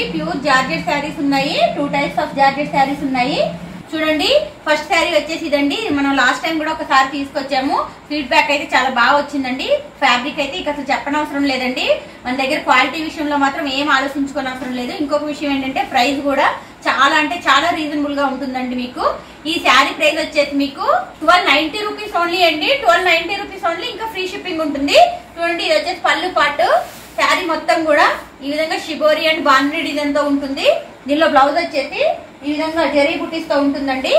చూడండి pure georgette saris ఉన్నాయి two types of georgette saris ఉన్నాయి చూడండి ఫస్ట్ శారీ వచ్చేసి ఇదండి ఇది మనం లాస్ట్ టైం కూడా ఒకసారి తీసుకొచ్చాము ఫీడ్బ్యాక్ అయితే చాలా బాగా వచ్చిందండి ఫ్యాబ్రిక్ అయితే ఇక అసలు చెప్పనవసరం లేదండి మన దగ్గర క్వాలిటీ విషయంలో మాత్రం ఏం ఆలోచించుకోని అవసరం లేదు ఇంకొక విషయం ఏంటంటే ప్రైస్ కూడా చాలా అంటే చాలా రీజనబుల్ గా ఉంటుందండి మీకు ఈ శారీ ప్రైస్ వచ్చేసి మీకు ట్వెల్వ్ నైన్టీ రూపీస్ ఓన్లీ అండి ట్వెల్వ్ నైన్టీ రూపీస్ ఓన్లీ ఇంకా ఫ్రీ షిప్పింగ్ ఉంటుంది చూడండి ఇది వచ్చేసి పళ్ళు పాటు శారీ మొత్తం కూడా ఈ విధంగా షిబోరి అండ్ బాండ్రీ డిజైన్ తో ఉంటుంది దీనిలో బ్లౌజ్ వచ్చేసి ఈ విధంగా జెరీ బుటీస్ తో ఉంటుందండి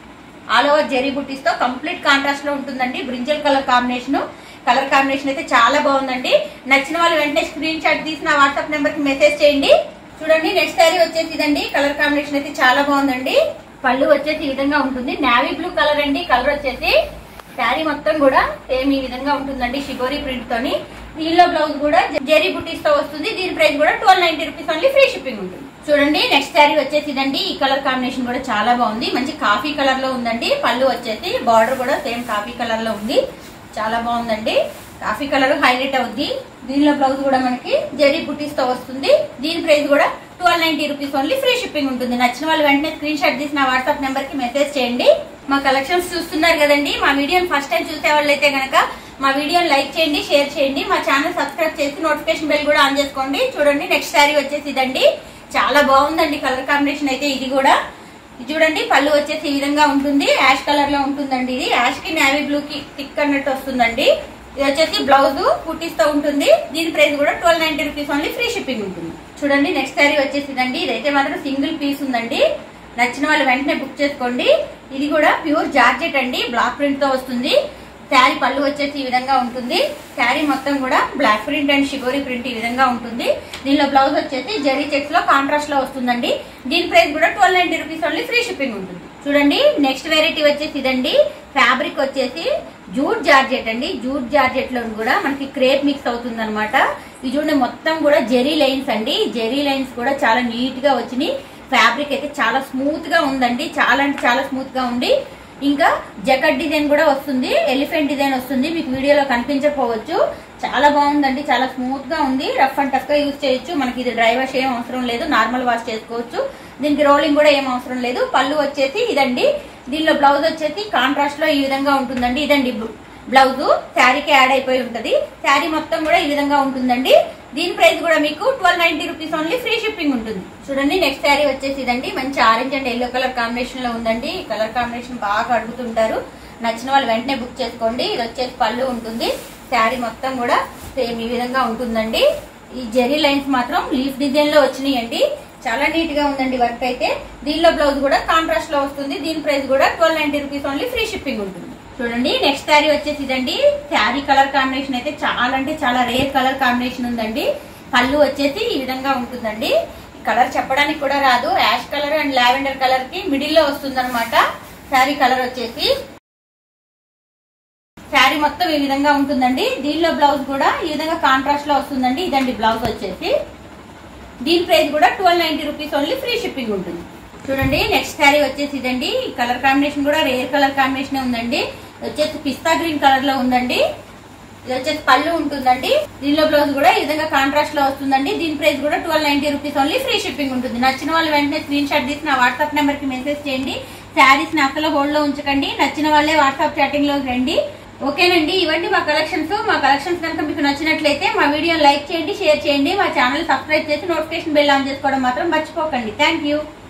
ఆల్ ఓవర్ జెరీ బుటీస్ తో కంప్లీట్ కాంట్రాస్ట్ లో ఉంటుందండి brinjal colour combination colour combination అయితే చాలా బాగుందండి నచ్చిన వాళ్ళు వెంటనే స్క్రీన్ షాట్ తీసి నా వాట్సాప్ నెంబర్ కి మెసేజ్ చేయండి చూడండి నెక్స్ట్ శారీ వచ్చేసి ఇదండి కలర్ కాంబినేషన్ అయితే చాలా బాగుందండి పళ్ళు వచ్చేసి ఈ విధంగా ఉంటుంది నావీ బ్లూ కలర్ అండి కలర్ వచ్చేసి శారీ మొత్తం కూడా సేమ్ ఈ విధంగా ఉంటుందండి షిబోరి ప్రింట్ తోని దీనిలో బ్లౌజ్ కూడా జెరీ బుటీస్ తో వస్తుంది దీని ప్రైస్ కూడా twelve ninety rupees only free shipping ఉంటుంది చూడండి నెక్స్ట్ శారీ వచ్చేసి ఇదండి ఈ కలర్ కాంబినేషన్ కూడా చాలా బాగుంది మంచి కాఫీ కలర్ లో ఉందండి పళ్ళు వచ్చేసి బార్డర్ కూడా సేమ్ కాఫీ కలర్ లో ఉంది చాలా బాగుందండి కాఫీ కలర్ హైలైట్ అవుద్ది దీనిలో బ్లౌజ్ కూడా మనకి జెరీ బుటీస్ తో వస్తుంది దీని ప్రైస్ కూడా twelve ninety rupees only free shipping ఉంటుంది నచ్చిన వాళ్ళు వెంటనే స్క్రీన్ షాట్ తీసి నా వాట్సాప్ నెంబర్ కి మెసేజ్ చేయండి మా కలెక్షన్స్ చూస్తున్నారు కదండి మా వీడియోని ఫస్ట్ టైం చూసే వాళ్ళు అయితే గనక మా వీడియోని లైక్ చేయండి షేర్ చేయండి మా ఛానల్ సబ్స్క్రైబ్ చేసి నోటిఫికేషన్ బెల్ కూడా ఆన్ చేసుకోండి చూడండి నెక్స్ట్ శారీ వచ్చేసి ఇదండి చాలా బాగుందండి కలర్ కాంబినేషన్ అయితే ఇది కూడా ఇది చూడండి పళ్ళు వచ్చేసి ఈ విధంగా ఉంటుంది యాష్ కలర్ లో ఉంటుందండి ఇది యాష్ కి నేవీ బ్లూ కి టిక్ అన్నట్టు వస్తుందండి ఇది వచ్చేసి బ్లౌజ్ కుట్టిస్తూ ఉంటుంది దీని ప్రైస్ కూడా twelve ninety rupees only free shipping ఉంటుంది చూడండి నెక్స్ట్ శారీ వచ్చేసి ఇదండి ఇదైతే మాత్రం సింగిల్ పీస్ ఉందండి నచ్చిన వాళ్ళు వెంటనే బుక్ చేసుకోండి ఇది కూడా ప్యూర్ జార్జెట్ అండి బ్లాక్ ప్రింట్ తో వస్తుంది శారీ పళ్ళు వచ్చేసి ఈ విధంగా ఉంటుంది శారీ మొత్తం కూడా బ్లాక్ ప్రింట్ అండ్ షిగోరి ప్రింట్ ఈ విధంగా ఉంటుంది దీనిలో బ్లౌజ్ వచ్చేసి జరీ చెక్స్ లో కాంట్రాస్ట్ లో వస్తుందండి దీని ప్రైస్ కూడా twelve ninety rupees only free shipping ఉంటుంది చూడండి నెక్స్ట్ వెరైటీ వచ్చేసి ఇదండి ఫ్యాబ్రిక్ వచ్చేసి జూట్ జార్జెట్ అండి జూట్ జార్జెట్ లో కూడా మనకి క్రేప్ మిక్స్ అవుతుంది అనమాట ఇది చూడండి మొత్తం కూడా జెరీ లైన్స్ అండి జెరీ లైన్స్ కూడా చాలా నీట్ గా వచ్చినాయి ఫ్యాబ్రిక్ అయితే చాలా స్మూత్ గా ఉందండి చాలా అంటే చాలా స్మూత్ గా ఉంది ఇంకా జకట్ డిజైన్ కూడా వస్తుంది ఎలిఫెంట్ డిజైన్ వస్తుంది మీకు వీడియోలో కనిపించకపోవచ్చు చాలా బాగుందండి చాలా స్మూత్ గా ఉంది రఫ్ అండ్ టఫ్ గా యూజ్ చేయొచ్చు మనకి ఇది డ్రై వాష్ ఏం అవసరం లేదు నార్మల్ వాష్ చేసుకోవచ్చు దీనికి రోలింగ్ కూడా ఏం అవసరం లేదు పళ్ళు వచ్చేసి ఇదండి దీనిలో బ్లౌజ్ వచ్చేసి కాంట్రాస్ట్ లో ఈ విధంగా ఉంటుందండి ఇదండి బ్లౌజ్ శారీకి యాడ్ అయిపోయి ఉంటది శారీ మొత్తం కూడా ఈ విధంగా ఉంటుందండి దీని ప్రైస్ కూడా మీకు twelve ninety rupees only free shipping ఉంటుంది చూడండి నెక్స్ట్ శారీ వచ్చేసి ఇదండి మంచి orange and yellow colour combination లో ఉందండి ఈ కలర్ కాంబినేషన్ బాగా అడుగుతుంటారు నచ్చిన వాళ్ళు వెంటనే బుక్ చేసుకోండి ఇది వచ్చేసి పళ్ళు ఉంటుంది శారీ మొత్తం కూడా సేమ్ ఈ విధంగా ఉంటుందండి ఈ జెరీ లైన్స్ మాత్రం లీఫ్ డిజైన్ లో వచ్చినాయండి చాలా నీట్ గా ఉందండి వర్క్ అయితే దీనిలో బ్లౌజ్ కూడా కాంట్రాస్ట్ లో వస్తుంది దీని ప్రైస్ కూడా twelve ninety rupees only free shipping ఉంటుంది చూడండి నెక్స్ట్ శారీ వచ్చేసి ఇదండి శారీ కలర్ కాంబినేషన్ అయితే చాలా అంటే చాలా రేర్ కలర్ కాంబినేషన్ ఉందండి పళ్ళు వచ్చేసి ఈ విధంగా ఉంటుందండి కలర్ చెప్పడానికి కూడా రాదు ash colour and lavender colour కి మిడిల్ లో వస్తుంది అనమాట శారీ కలర్ వచ్చేసి శారీ మొత్తం ఈ విధంగా ఉంటుందండి దీనిలో బ్లౌజ్ కూడా ఈ విధంగా కాంట్రాస్ట్ లో వస్తుందండి ఇదండి బ్లౌజ్ వచ్చేసి దీని ప్రైస్ కూడా twelve ninety rupees only free shipping ఉంటుంది చూడండి నెక్స్ట్ శారీ వచ్చేసి ఇదండి ఈ కలర్ కాంబినేషన్ కూడా రేర్ కలర్ కాంబినేషన్ ఉందండి ఇది వచ్చేసి పిస్తా గ్రీన్ కలర్ లో ఉందండి ఇది వచ్చేసి పళ్ళు ఉంటుందండి దీనిలో బ్లౌజ్ కూడా ఈ విధంగా కాంట్రాస్ట్ లో వస్తుందండి దీని ప్రైస్ కూడా twelve ninety rupees only free shipping ఉంటుంది నచ్చిన వాళ్ళు వెంటనే స్క్రీన్ షాట్ తీసి నా వాట్సాప్ నెంబర్ కి మెసేజ్ చేయండి శారీస్ ని అసలు హోల్డ్ లో ఉంచకండి నచ్చిన వాళ్ళే వాట్సాప్ చాటింగ్ లో రండి ఓకేనండి ఇవన్నీ మా కలెక్షన్స్ మా కలెక్షన్స్ కనుక మీకు నచ్చినట్లయితే మా వీడియోని లైక్ చేయండి షేర్ చేయండి మా ఛానల్ సబ్స్క్రైబ్ చేసి నోటిఫికేషన్ బెల్ ఆన్ చేసుకోవడం మాత్రం మర్చిపోకండి థ్యాంక్ యూ